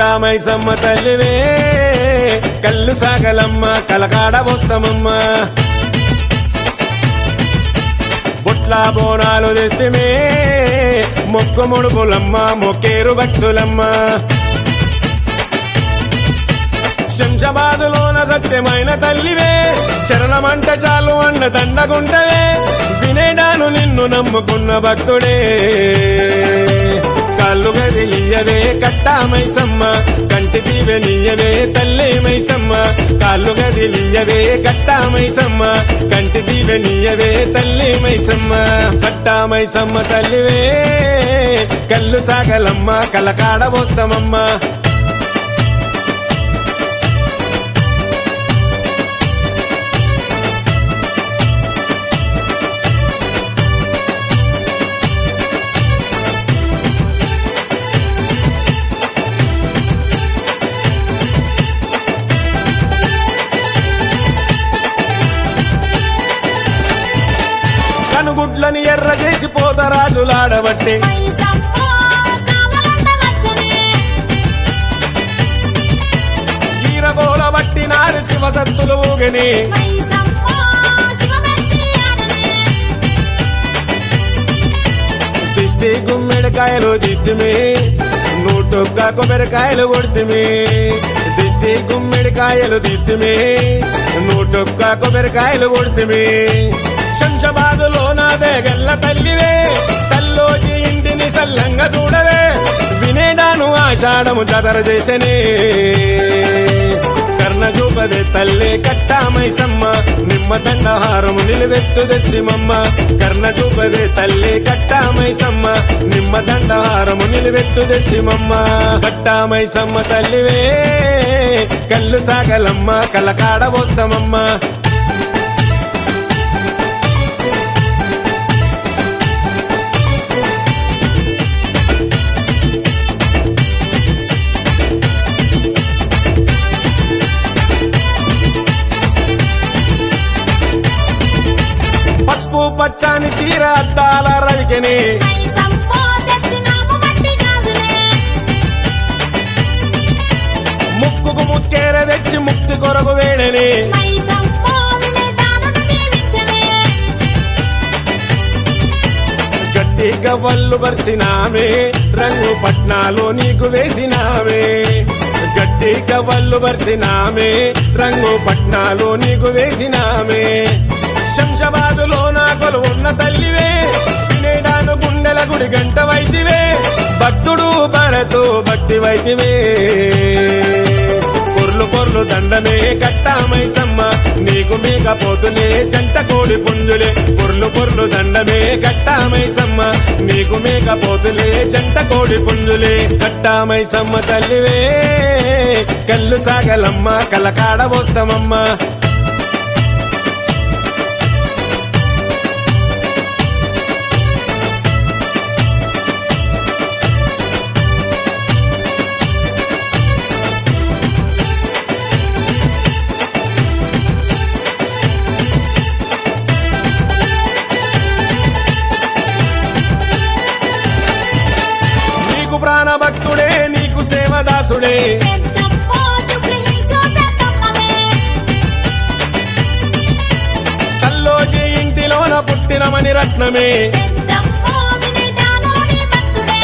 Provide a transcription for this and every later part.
కట్టామైసమ్మ తల్లివే కళ్ళు సాగలమ్మ కలకాడ వస్తామమ్మ బుట్ల బోనాలు తెస్తమే మొక్కు ముడుపులమ్మ మొక్కేరు భక్తులమ్మ శంషాబాదులోన సత్యమైన తల్లివే శరణమంట చాలు అన్న దండగుంటవే వినేడాను నిన్ను నమ్ముకున్న భక్తుడే కాళ్ళు గదిలియవే కట్టామైసమ్మ కంటి దీవె నీయవే తల్లి మైసమ్మ కాళ్ళు గదిలియవే కట్టామైసమ్మ కంటి దీవె నీయవే తల్లి మైసమ్మ కట్టామైసమ్మ తల్లివే కళ్ళు సాగలమ్మ కలకాడ పోస్తామమ్మ కనుగుడ్లని ఎర్ర చేసి పోతరాజులాడబట్టే మైసమ్మో కావలంటవచ్చనే ఈరగోల బట్టి నాడు శివసత్తులు ఊగని మైసమ్మో శివమెత్తి ఆడనే దిష్టి గుమ్మిడికాయలు దిష్టిమి నూటొక్క కొబ్బరికాయలు కొడుతుమి దిష్టి గుమ్మిడికాయలు దిష్టిమి నూటొక్క కొబ్బరికాయలు కొడుతుమి శంషబాదులో నాదే గల్ల తల్లివే తల్లోజి ఇంటిని సల్లంగా చూడవే వినేడాను ఆషాఢము జదర చేసనే కర్ణ చూపదే తల్లి కట్టామైసమ్మ నిమ్మ దండహారము నిలువెత్తు దస్తిమమ్మ కర్ణ చూపదే తల్లి కట్టామైసమ్మ నిమ్మ దండహారము నిలువెత్తు దస్తిమమ్మ కట్టామైసమ్మ తల్లివే కళ్ళు సాగలమ్మ కలకాడ పోస్తామమ్మ పసుపు పచ్చాని చీర అద్దాల రవికని మైసమ్మో తెచ్చినాము మట్టి గాజులే ముక్కుకు ముక్కేర తెచ్చి ముక్తి కొరకు వేడని మైసమ్మో వినేదానును దీవించనే గట్టి గవ్వళ్ళు బరిసినామే రంగు పట్నాలు నీకు వేసినామే గట్టి గవ్వళ్ళు బరిసినామే రంగు పట్నాలు నీకు వేసినామే శంషాబాదులో నా కొలు ఉన్న తల్లివే వినేడాను గుండెల గుడి గంట వైతివే భక్తుడు భరతు భక్తి వైతివే పొర్లు పొర్లు దండమే కట్టామైసమ్మ నీకు మేకపోతులే జంట కోడి పుంజులే పొర్లు పొర్లు దండమే కట్టామైసమ్మ నీకు మేకపోతులే జంట కోడి పుంజులే కట్టామైసమ్మ తల్లివే కళ్ళు సాగలమ్మ కలకాడ పోస్తామమ్మ నీకు ప్రాణభక్తుడే నీకు సేవదాసుడే పెద్దమ్మో జుబ్లీ హిల్స్ పెద్దమ్మవే తల్లోజీ ఇంటిలోన పుట్టినమని రత్నమే పెద్దమ్మో వినేదానుని భక్తుడే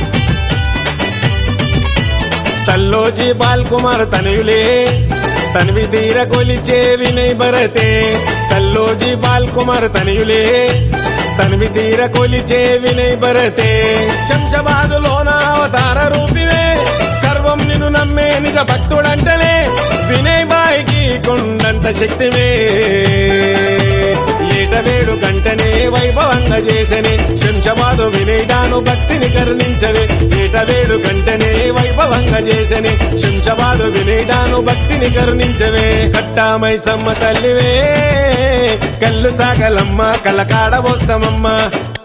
తల్లోజీ బాల్ కుమార్ తనయులే తన్వి తీర కొలిచే వినయ్ భరతే తల్లోజీ బాల్ కుమార్ తనయులే తన్వి తీర కొలిచే వినయ్ భరతే శంషాబాదులోన అవతార రూపివే సర్వం నిన్ను నమ్మే నిజ భక్తుడంటవే వినయ్ బాయికి కొండంత శక్తివే ఏటవేడు కంటనే వైభవంగా చేసనే శంషబాదు వినేటాను భక్తిని కరుణించవే ఏటవేడు కంటనే వైభవంగా చేసనే శంషబాదు వినేటాను భక్తిని కరుణించవే కట్టామై సమ్మ తల్లివే కళ్ళు సాగలమ్మ కలకాడ పోస్తామమ్మ